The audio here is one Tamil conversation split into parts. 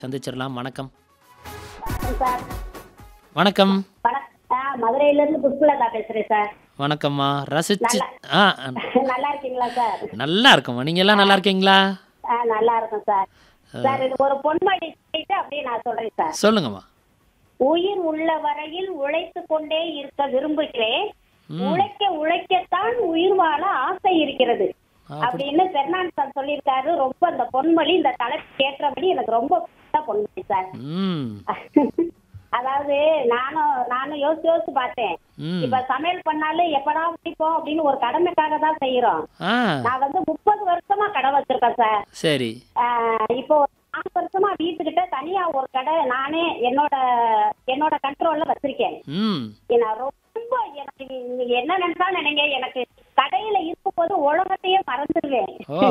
சந்திச்சிடலாம் வணக்கம் சார் வணக்கம் வணக்கம் ஆ மதுரையில இருந்து புஷ்பலதா பேசுறேன் சார் வணக்கம்மா ரசிச்சு ஆ நல்லா இருக்கீங்களா சார் நல்லா இருக்கம்மா நீங்க எல்லாம் நல்லா இருக்கீங்களா ஆ நல்லா இருக்கும் சார் சார் இது ஒரு பொன்மொழி சொல்லிட்டு அப்படியே நான் சொல்றேன் சார் சொல்லுங்கம்மா உயிர் உள்ள வரையில் உழைத்து கொண்டே இருக்க விரும்புகிறேன் உழைக்க உழைக்கத்தான் உயிர் வாழ ஆசை இருக்கிறது அப்படின்னு பெர்னாண்ட் சார் சொல்லியிருக்காரு ரொம்ப அந்த பொன்மொழி இந்த தலைப்பு ஏற்றபடி எனக்கு ரொம்ப பிடிச்ச பொன்மொழி சார் ம் அதாவது நானும் நானும் யோசிச்சு யோசிச்சு பார்த்தேன் ம் இப்ப சமையல் பண்ணாலும் எப்படா முடிப்போம் அப்படின்னு ஒரு கடமைக்காக தான் செய்யறோம் ஆ நான் வந்து முப்பது வருஷமா கடை வச்சிருக்கேன் சார் சரி ஆஹ் இப்போ ஒரு நாலு வருஷமா வீட்டுக்கிட்ட தனியா ஒரு கடை நானே என்னோட என்னோட கண்ட்ரோல்ல வச்சிருக்கேன் ம் நான் ரொம்ப எனக்கு நீங்க என்ன நினைச்சாலும் நினைங்க எனக்கு கடையில இருக்கும்போது உலகத்தையே மறந்துடுவேன் ஓ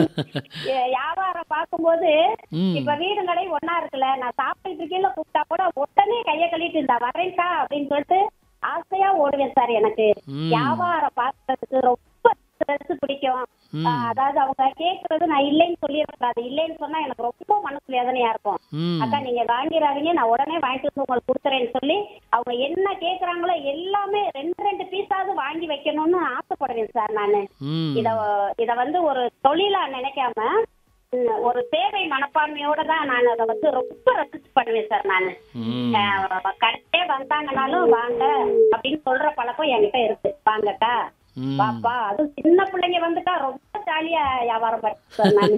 ஏ- வியாபாரம் பார்க்கும்போது ம் இப்ப வீடு கடை ஒன்னா இருக்குல்ல நான் சாப்பிட்டு இருக்கேன் கூப்பிட்டா கூட உடனே கைய கழிட்டு இந்த வரேன்க்கா அப்படின்னு சொல்லிட்டு ஆசையா ஓடுவேன் சார் எனக்கு ம். வியாபாரம் பார்க்கறதுக்கு ரொம்ப ஸ்ட்ரெஸ் பிடிக்கும் ம். ஆஹ் அதாவது அவங்க கேக்குறது நான் இல்லைன்னு சொல்லிடக்கூடாது இல்லைன்னு சொன்னா எனக்கு ரொம்ப மனசு வேதனையா இருக்கும் ம் அக்கா நீங்க வாங்கிடாதீங்க நான் உடனே வாங்கிட்டு வந்து உங்களுக்கு கொடுத்துறேன்னு சொல்லி அவங்க என்ன கேக்குறாங்களோ எல்லாமே ரெண்டு ரெண்டு பீஸாவது வாங்கி வைக்கணும்னு ஆசைப்படுவேன் சார் நானு ம் இத இத வந்து ஒரு தொழிலா நினைக்காம ம், ஒரு சேவை மனப்பான்மையோட தான் நான் அதை வந்து ரொம்ப ரசிச்சு பண்ணுவேன் சார் நான் ம் கடையே வந்தாங்கனாலும் வாங்க அப்படின்னு சொல்ற பழக்கம் என்கிட்ட இருக்கு வாங்கக்கா ம் பாப்பா அது சின்ன பிள்ளைங்க வந்துட்டா ரொம்ப ஜாலியா வியாபாரம் பண்ணுறேன் சார் நான்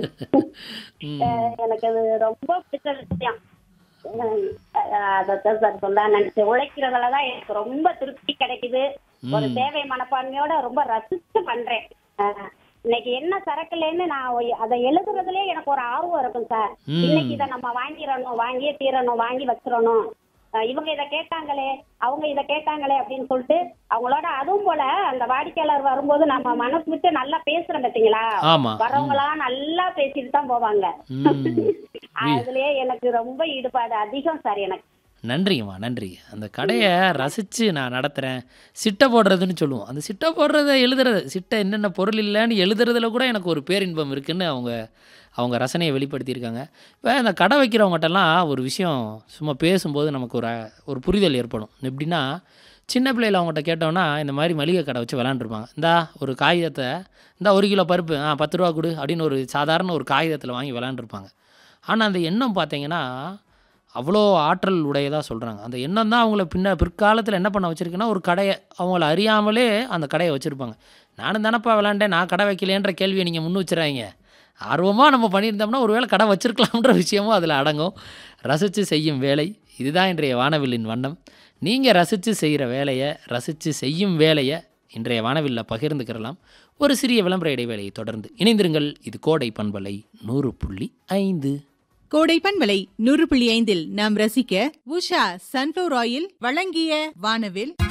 ம் எனக்கு அது ரொம்ப பிடிச்ச விஷயம் உம், அஹ் அதைத்தான் சார் சொல்ல நினைச்சேன் உழைக்கிறதுல தான் எனக்கு ரொம்ப திருப்தி கிடைக்குது ஒரு சேவை மனப்பான்மையோட ரொம்ப ரசிச்சு பண்றேன் அஹ் இன்னைக்கு என்ன சரக்குலன்னு நான் ஒய்- அதை எழுதுறதுலயே எனக்கு ஒரு ஆர்வம் இருக்கும் சார் ம். இன்னைக்கு இதை நம்ம வாங்கிடணும் வாங்கியே தீரணும் வாங்கி வச்சிடணும் அஹ் இவங்க இதை கேட்டாங்களே அவங்க இதை கேட்டாங்களே அப்படின்னு சொல்லிட்டு அவங்களோட அதுவும் போல அந்த வாடிக்கையாளர் வரும்போது நம்ம மனசு விட்டு நல்லா பேசுறோம் பார்த்தீங்களா ஆமா வரவங்களா நல்லா பேசிட்டு தான் போவாங்க ம் அதுலயே எனக்கு ரொம்ப ஈடுபாடு அதிகம் சார் எனக்கு நன்றிங்கம்மா நன்றி அந்த கடையை ரசித்து நான் நடத்துகிறேன் சிட்டை போடுறதுன்னு சொல்லுவோம் அந்த சிட்டை போடுறத எழுதுறது சிட்டை என்னென்ன பொருள் இல்லைன்னு எழுதுறதுல கூட எனக்கு ஒரு பேரின்பம் இருக்குன்னு அவங்க அவங்க ரசனையை வெளிப்படுத்தியிருக்காங்க இப்போ அந்த கடை வைக்கிறவங்ககிட்டலாம் ஒரு விஷயம் சும்மா பேசும்போது நமக்கு ஒரு ஒரு புரிதல் ஏற்படும் எப்படின்னா சின்ன பிள்ளையில அவங்ககிட்ட கேட்டோன்னா இந்த மாதிரி மளிகை கடை வச்சு விளாண்டுருப்பாங்க இந்தா ஒரு காகிதத்தை இந்தா ஒரு கிலோ பருப்பு ஆ பத்து ரூபா கொடு அப்படின்னு ஒரு சாதாரண ஒரு காகிதத்தில் வாங்கி விளாண்டுருப்பாங்க ஆனால் அந்த எண்ணம் பார்த்தீங்கன்னா அவ்வளோ ஆற்றல் உடையதாக சொல்கிறாங்க அந்த எண்ணம் தான் அவங்கள பின்ன பிற்காலத்தில் என்ன பண்ண வச்சுருக்குன்னா ஒரு கடையை அவங்கள அறியாமலே அந்த கடையை வச்சுருப்பாங்க நானும் தானப்பா விளாண்டேன் நான் கடை வைக்கலேன்ற கேள்வியை நீங்கள் முன் வச்சுறாங்க ஆர்வமாக நம்ம பண்ணியிருந்தோம்னா ஒருவேளை கடை வச்சிருக்கலாம்ன்ற விஷயமும் அதில் அடங்கும் ரசித்து செய்யும் வேலை இதுதான் இன்றைய வானவில்லின் வண்ணம் நீங்கள் ரசித்து செய்கிற வேலையை ரசித்து செய்யும் வேலையை இன்றைய வானவில்ல பகிர்ந்துக்கிறலாம் ஒரு சிறிய விளம்பர இடைவேளையை தொடர்ந்து இணைந்திருங்கள் இது கோடை பண்பலை நூறு புள்ளி ஐந்து கோடை பண்பலை நூறு புள்ளி ஐந்தில் நாம் ரசிக்க உஷா சன்ஃப்ளவர் ஆயில் வழங்கிய வானவில்